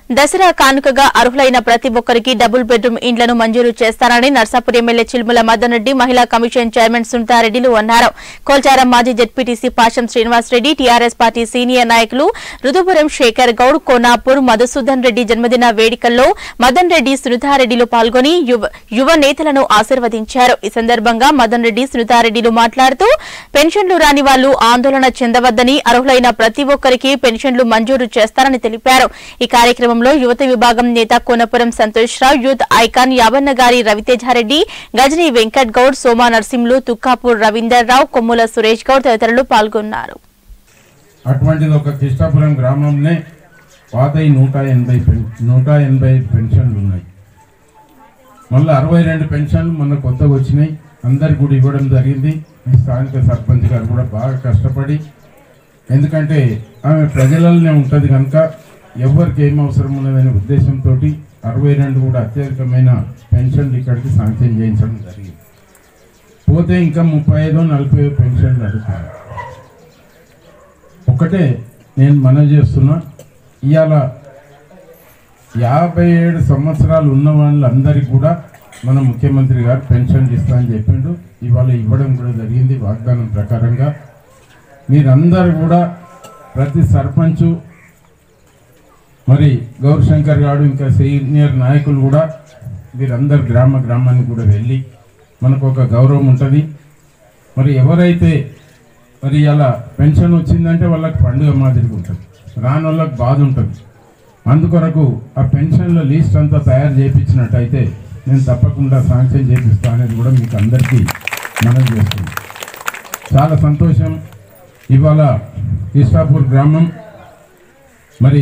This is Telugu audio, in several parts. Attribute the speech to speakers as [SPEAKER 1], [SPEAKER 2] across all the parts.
[SPEAKER 1] దసరా కానుకగా అర్హులైన ప్రతి ఒక్కరికి డబుల్ బెడ్రూమ్ ఇండ్లను మంజూరు చేస్తారని నర్సాపూర్ ఎమ్మెల్యే చిల్ముల మదన్ రెడ్డి మహిళా కమిషన్ చైర్మన్ సునీతారెడ్డిలు అన్నారు కోల్చారం మాజీ ZPTC Pasham Srinivas Reddy TRS party senior నాయకులు రుదుపురం శేఖర్ గౌడ్ కోనాపూర్ మధుసూదన్ రెడ్డి జన్మదిన వేడుకల్లో మదన్ రెడ్డి సునీతారెడ్డిలు పాల్గొని యువ యువ నేతలను ఆశీర్వదించారు ఈ సందర్భంగా మదన్ రెడ్డి సునీతారెడ్డిలు మాట్లాడుతూ పెన్షన్లు రాని వాళ్లు ఆందోళన చెందవద్దని అర్హులైన ప్రతి ఒక్కరికి పెన్షన్లు మంజూరు చేస్తారని తెలిపారు ఈ కార్యక్రమంలో యువత విభాగం నేత కోనపురం సంతోష్ రావు యూత్ ఐకాన్ యావన్న గారి రవితేజారెడ్డి గజనీ వెంకట్ గౌడ్ సోమా నర్సింహులు తుక్కాపూర్ రవీందర్ రావు కొమ్ముల సురేష్ గౌడ్ తదితరులు పాల్గొన్నారు
[SPEAKER 2] అటువంటిది ఒక కృష్ణాపురం గ్రామంలో పాత ఈ నూట ఎనభై పెన్ నూట ఎనభై పెన్షన్లు ఉన్నాయి మళ్ళీ అరవై రెండు పెన్షన్లు మొన్న కొత్తగా వచ్చినాయి అందరికి కూడా ఇవ్వడం జరిగింది ఈ స్థానిక సర్పంచ్ గారు కూడా బాగా కష్టపడి ఎందుకంటే ఆమె ప్రజలలోనే ఉంటుంది కనుక ఎవరికి ఏం అవసరం ఉన్నదనే ఉద్దేశంతో అరవై రెండు కూడా అత్యధికమైన పెన్షన్లు ఇక్కడికి శాంక్షన్ చేయించడం జరిగింది పోతే ఇంకా ముప్పై ఐదు నలభై పెన్షన్లు అడుగుతాను ఒకటే నేను మనవి చేస్తున్నా ఇవాళ యాభై ఏడు సంవత్సరాలు ఉన్న వాళ్ళందరికీ కూడా మన ముఖ్యమంత్రి గారు పెన్షన్ ఇస్తా అని చెప్పిండు ఇవాళ ఇవ్వడం కూడా జరిగింది వాగ్దానం ప్రకారంగా మీరందరూ కూడా ప్రతి సర్పంచు మరి గౌరశంకర్ గారు ఇంకా సీనియర్ నాయకులు కూడా వీరందరు గ్రామ గ్రామానికి కూడా వెళ్ళి మనకు ఒక గౌరవం ఉంటుంది మరి ఎవరైతే మరి ఇలా పెన్షన్ వచ్చిందంటే వాళ్ళకి పండుగ మాదిరిగా ఉంటుంది రాని వాళ్ళకి బాధ ఉంటుంది అందుకొరకు ఆ పెన్షన్ల లిస్ట్ అంతా తయారు చేయించినట్టయితే నేను తప్పకుండా శాంక్షన్ చేపిస్తా అనేది కూడా మీకు అందరికీ మనం చేస్తుంది చాలా సంతోషం ఇవాళ కృష్ణాపూర్ గ్రామం మరి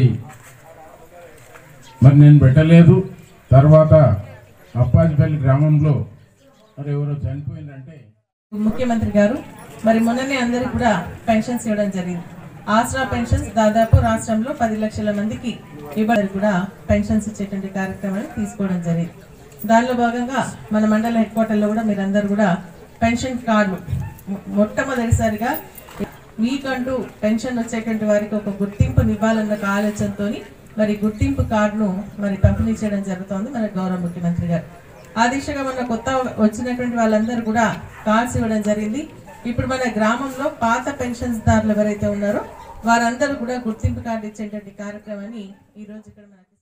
[SPEAKER 2] మరి నేను పెట్టలేదు తర్వాత అప్పాజిపల్లి గ్రామంలో మరి ఎవరో చనిపోయిందంటే
[SPEAKER 3] ముఖ్యమంత్రి గారు మరి మొన్ననే అందరికి కూడా పెన్షన్స్ ఇవ్వడం జరిగింది ఆసరా పెన్షన్స్ దాదాపు రాష్ట్రంలో పది లక్షల మందికి ఇవ్వడానికి కూడా పెన్షన్స్ ఇచ్చేటువంటి కార్యక్రమాన్ని తీసుకోవడం జరిగింది దానిలో భాగంగా మన మండల హెడ్ క్వార్టర్లో కూడా మీరందరూ కూడా పెన్షన్ కార్డు మొ- మొట్టమొదటిసారిగా మీకంటూ పెన్షన్ వచ్చేటువంటి వారికి ఒక గుర్తింపుని ఇవ్వాలన్న ఒక ఆలోచనతో మరి గుర్తింపు కార్డును మరి పంపిణీ చేయడం జరుగుతోంది మన గౌరవ ముఖ్యమంత్రి గారు ఆ దిశగా మన కొత్త వచ్చినటువంటి వాళ్ళందరూ కూడా కార్డ్స్ ఇవ్వడం జరిగింది ఇప్పుడు మన గ్రామంలో పాత పెన్షన్స్ దారులు ఎవరైతే ఉన్నారో వారందరూ కూడా గుర్తింపు కార్డు ఇచ్చేటువంటి కార్యక్రమాన్ని ఈ రోజు ఇక్కడ మనకి